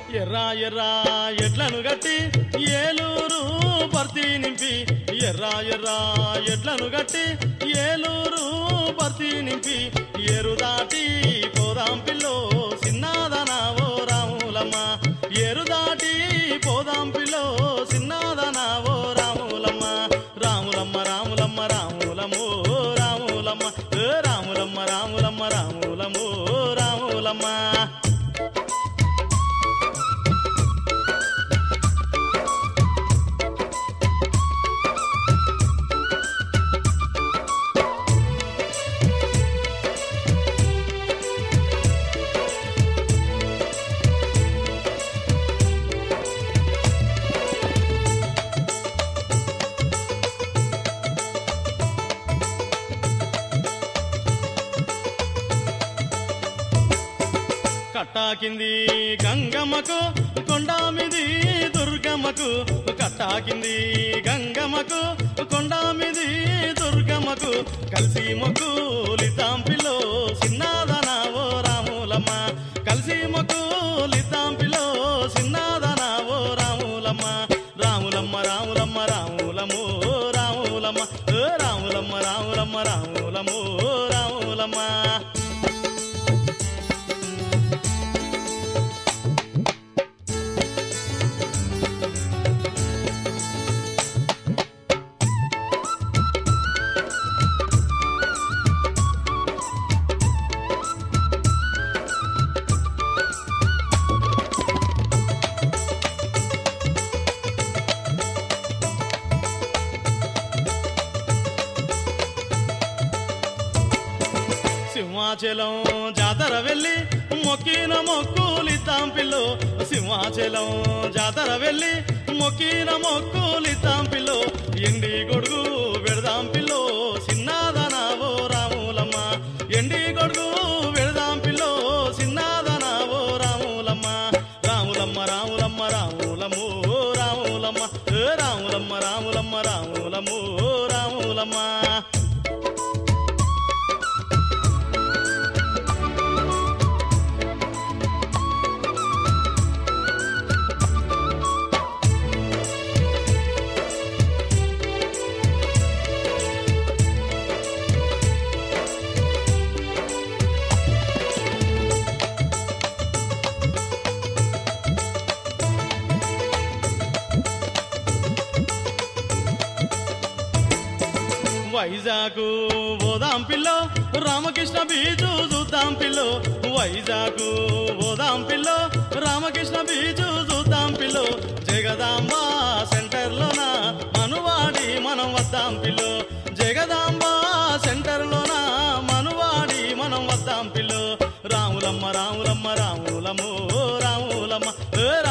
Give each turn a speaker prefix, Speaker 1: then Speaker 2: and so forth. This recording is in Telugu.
Speaker 1: ఎర్రా ఎర్రా ఎడ్లను గట్టి ఏలూరు భర్తీ నింపి ఎర్రా ఎర్రా ఎడ్లను గట్టి ఏలూరు భర్తీ నింపి ఏరు దాటి పోదాం పిల్లో సిన్నాదనావో రాములమ్మ ఏరు దాటి పోదాం పిల్లో సిన్నాదనావో రాములమ్మ రాములమ్మ రాములమ్మ రాములమ్మో రాములమ్మ ఏ రాములమ్మ రాములమ్మ రాములమ్మో రాములమ్మ కట్టాకింది గంగమ్మకు కొండామిది దుర్గమ్మకు కట్టాకింది గంగమ్మకు కొండామిది దుర్గమ్మకు కలిసి మొక్కులితాంపిలో సిన్నాదనావో రాములమ్మ కలిసి మొక్కులితాంపిలో సిన్నాదనావో రాములమ్మ రాములమ్మ రాములమ్మ రాములమో రాములమ్మ ఏ రాములమ్మ రాములమ్మ రాములమో రాములమ్మ సింహాచలం జాతర వెళ్ళి మొక్కిన మొక్కులి తాంపిల్లో సింహాచలం జాతర వెళ్ళి మొక్కిన మొక్కులి తాంపిల్లో ఎండి గొడుగు వెడదాం పిల్లో సిన్నాదనావో రాములమ్మ ఎండి గొడుగు వెడదాం పిల్లో సిన్నాదనావో రాములమ్మ రాములమ్మ రాములమ్మ రాములమ్మో రాములమ్మ ఏ రాములమ్మ రాములమ్మ రాములమ్మో రాములమ్మ వైజాగు ఓదాం పిల్లో రామకృష్ణ బీజు చూద్దాం పిల్లో వైజాగు ఓదాం పిల్లో రామకృష్ణ బీజు చూద్దాం పిల్లో జగదాంబ సెంటర్లోన మనువాడి మనం వద్దాం పిల్లో జగదాంబ సెంటర్లోన మనువాడి మనం వద్దాం పిల్లో రాములమ్మ రాములమ్మ రాములమ్మో రాములమ్మ ఏ